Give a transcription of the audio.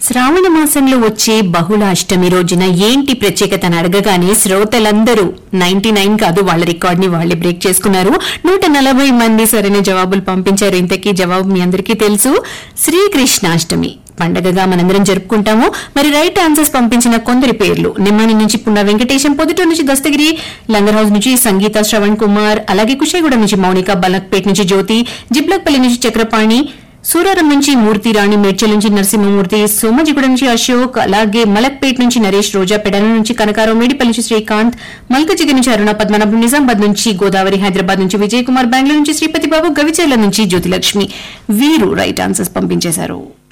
శ్రావణ మాసంలో వచ్చే బహుళ అష్టమి రోజున ఏంటి ప్రత్యేకత అని అడగగానే శ్రోతలందరూ నైన్టీ నైన్ కాదు వాళ్ళ రికార్డ్ ని వాళ్ళే బ్రేక్ చేసుకున్నారు నూట నలభై మంది సరైన జవాబులు పంపించారు ఇంతకీ జవాబు మీ అందరికీ తెలుసు శ్రీకృష్ణాష్టమి పండగగా మనందరం జరుపుకుంటాము మరి రైట్ ఆన్సర్స్ పంపించిన కొందరి పేర్లు నిమ్మని నుంచి పున్న వెంకటేశం పొదుటూరు నుంచి దస్తగిరి లంగర్ హౌస్ నుంచి సంగీత శ్రవణ్ కుమార్ అలాగే కుషేగూడ నుంచి మౌనిక బలక్పేట్ నుంచి జ్యోతి జిబ్లక్పల్లి నుంచి చక్రపాణి సూరారం నుంచి మూర్తి రాణి మేడ్చల్ నుంచి నరసింహమూర్తి సోమజిగూడ నుంచి అశోక్ అలాగే మలక్పేట్ నుంచి నరేష్ రోజా పెడల నుంచి కనకారావు మేడిపల్లి నుంచి శ్రీకాంత్ మల్కజిగి నుంచి అరుణ పద్మనాభం నిజామాబాద్ నుంచి గోదావరి హైదరాబాద్ నుంచి విజయ్ కుమార్ బెంగళూరు నుంచి శ్రీపతి బాబు గవిచర్ల నుంచి జ్యోతిలక్ష్మి వీరు రైట్ ఆన్సర్స్ పంపించేశారు